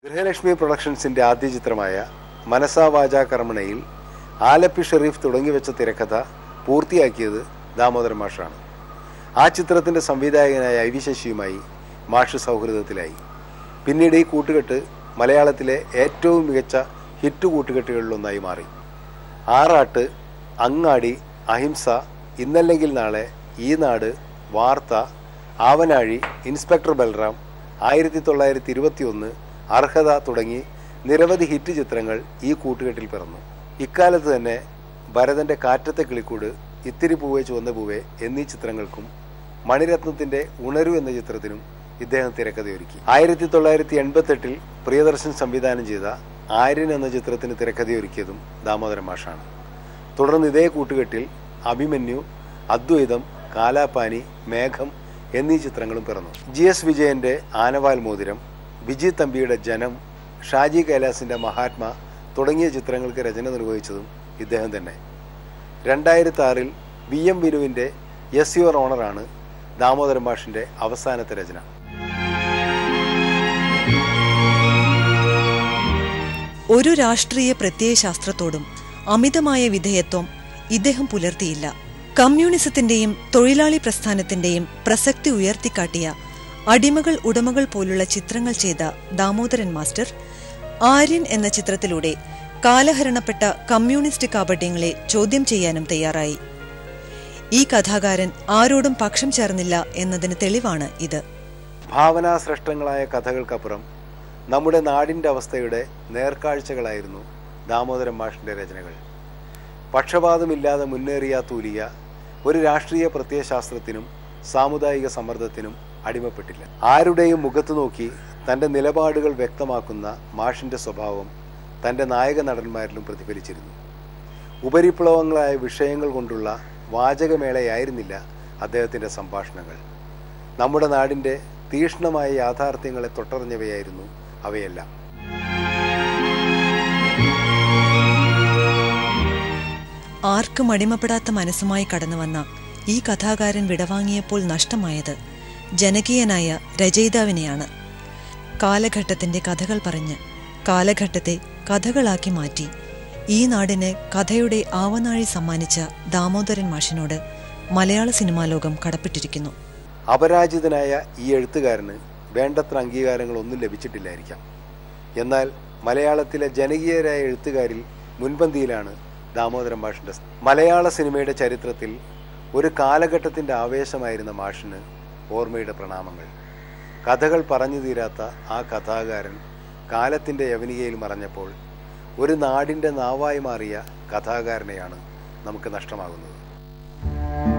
ഗൃഹലക്ഷ്മി പ്രൊഡക്ഷൻസിന്റെ ആദ്യ ചിത്രമായ മനസാ വാച കർമ്മണയിൽ ആലപ്പി ഷെറീഫ് തുടങ്ങിവെച്ച തിരക്കഥ പൂർത്തിയാക്കിയത് ദാമോദരൻ മാഷാണ് ആ ചിത്രത്തിന്റെ സംവിധായകനായ ഐ വി ശശിയുമായി മാഷ് സൗഹൃദത്തിലായി പിന്നീട് ഈ കൂട്ടുകെട്ട് മലയാളത്തിലെ ഏറ്റവും മികച്ച ഹിറ്റ് കൂട്ടുകെട്ടുകളിലൊന്നായി മാറി ആറാട്ട് അങ്ങാടി അഹിംസ ഇന്നല്ലെങ്കിൽ നാളെ ഈ നാട് വാർത്ത ആവനാഴി ഇൻസ്പെക്ടർ ബൽറാം ആയിരത്തി തൊള്ളായിരത്തി ഇരുപത്തി ഒന്ന് അർഹത തുടങ്ങി നിരവധി ഹിറ്റ് ചിത്രങ്ങൾ ഈ കൂട്ടുകെട്ടിൽ പിറന്നു ഇക്കാലത്ത് തന്നെ ഭരതന്റെ കാറ്റത്തെ കിളിക്കൂട് ഇത്തിരി പൂവേ ചുവന്ന പൂവേ എന്നീ ചിത്രങ്ങൾക്കും മണിരത്നത്തിന്റെ ഉണരു എന്ന ചിത്രത്തിനും ഇദ്ദേഹം തിരക്കഥയൊരുക്കി ആയിരത്തി തൊള്ളായിരത്തി എൺപത്തെട്ടിൽ പ്രിയദർശൻ സംവിധാനം ചെയ്ത ആര്യൻ എന്ന ചിത്രത്തിന് തിരക്കഥയൊരുക്കിയതും ദാമോദരൻ മാഷാണ് തുടർന്ന് ഇതേ കൂട്ടുകെട്ടിൽ അഭിമന്യു അദ്വൈതം കാലാപാനി മേഘം എന്നീ ചിത്രങ്ങളും പിറന്നു ജി എസ് വിജയന്റെ ആനവാൽ മോതിരം വിജി തമ്പിയുടെ ജനം ഷാജി കൈലാസിന്റെ മഹാത്മാ തുടങ്ങിയ ചിത്രങ്ങൾക്ക് രചന നിർവഹിച്ചതും ഇദ്ദേഹം തന്നെ രണ്ടായിരത്തി ആറിൽ വി എം വിനുവിന്റെ യെസ് യുവർ ഓണറാണ് ദാമോദരൻ മാഷിന്റെ അവസാനത്തെ രചന ഒരു രാഷ്ട്രീയ പ്രത്യയശാസ്ത്രത്തോടും അമിതമായ വിധേയത്വം ഇദ്ദേഹം പുലർത്തിയില്ല കമ്മ്യൂണിസത്തിന്റെയും തൊഴിലാളി പ്രസ്ഥാനത്തിന്റെയും പ്രസക്തി ഉയർത്തിക്കാട്ടിയ അടിമകൾ ഉടമകൾ പോലുള്ള ചിത്രങ്ങൾ ചെയ്ത ദാമോദരൻ മാസ്റ്റർ ആര്യൻ എന്ന ചിത്രത്തിലൂടെ കാലഹരണപ്പെട്ട കമ്മ്യൂണിസ്റ്റ് കാപട്യങ്ങളെ ചോദ്യം ചെയ്യാനും തയ്യാറായി ഈ കഥാകാരൻ ആരോടും പക്ഷം ചേർന്നില്ല എന്നതിന് തെളിവാണ് ഇത് ഭാവനാശ്രഷ്ടങ്ങളായ കഥകൾക്കപ്പുറം നമ്മുടെ നാടിൻ്റെ അവസ്ഥയുടെ നേർക്കാഴ്ചകളായിരുന്നു ദാമോദരൻ മാഷിൻ്റെ രചനകൾ പക്ഷപാതമില്ലാതെ മുന്നേറിയ തൂലിക ഒരു രാഷ്ട്രീയ പ്രത്യയശാസ്ത്രത്തിനും സാമുദായിക സമ്മർദ്ദത്തിനും അടിമപ്പെട്ടില്ല ആരുടെയും മുഖത്ത് നോക്കി തൻ്റെ നിലപാടുകൾ വ്യക്തമാക്കുന്ന മാഷിൻ്റെ സ്വഭാവം തൻ്റെ നായക നടന്മാരിലും പ്രതിഫലിച്ചിരുന്നു ഉപരിപ്ലവങ്ങളായ വിഷയങ്ങൾ കൊണ്ടുള്ള വാചകമേളയായിരുന്നില്ല അദ്ദേഹത്തിൻ്റെ സംഭാഷണങ്ങൾ നമ്മുടെ നാടിൻ്റെ തീക്ഷ്ണമായ യാഥാർത്ഥ്യങ്ങളെ തൊട്ടറിഞ്ഞവയായിരുന്നു അവയെല്ലാം ആർക്കും അടിമപ്പെടാത്ത മനസ്സുമായി കടന്നുവന്ന ഈ കഥാകാരൻ വിടവാങ്ങിയപ്പോൾ നഷ്ടമായത് ജനകീയനായ രചയിതാവിനെയാണ് കാലഘട്ടത്തിന്റെ കഥകൾ പറഞ്ഞ് കാലഘട്ടത്തെ കഥകളാക്കി മാറ്റി ഈ നാടിന് കഥയുടെ ആവനാഴി സമ്മാനിച്ച ദാമോദരൻ മാഷിനോട് മലയാള സിനിമാ ലോകം കടപ്പെട്ടിരിക്കുന്നു അപരാജിതനായ ഈ എഴുത്തുകാരന് വേണ്ടത്ര അംഗീകാരങ്ങളൊന്നും ലഭിച്ചിട്ടില്ലായിരിക്കാം എന്നാൽ മലയാളത്തിലെ ജനകീയരായ എഴുത്തുകാരിൽ മുൻപന്തിയിലാണ് ദാമോദരൻ മാഷിൻ്റെ സ്ഥാനം. മലയാള സിനിമയുടെ ചരിത്രത്തിൽ ഒരു കാലഘട്ടത്തിൻ്റെ ആവേശമായിരുന്ന മാഷിന് ഓർമ്മയുടെ പ്രണാമങ്ങൾ കഥകൾ പറഞ്ഞു തീരാത്ത ആ കഥാകാരൻ കാലത്തിൻ്റെ യവനികയിൽ മറഞ്ഞപ്പോൾ ഒരു നാടിൻ്റെ നാവായി മാറിയ കഥാകാരനെയാണ് നമുക്ക് നഷ്ടമാകുന്നത്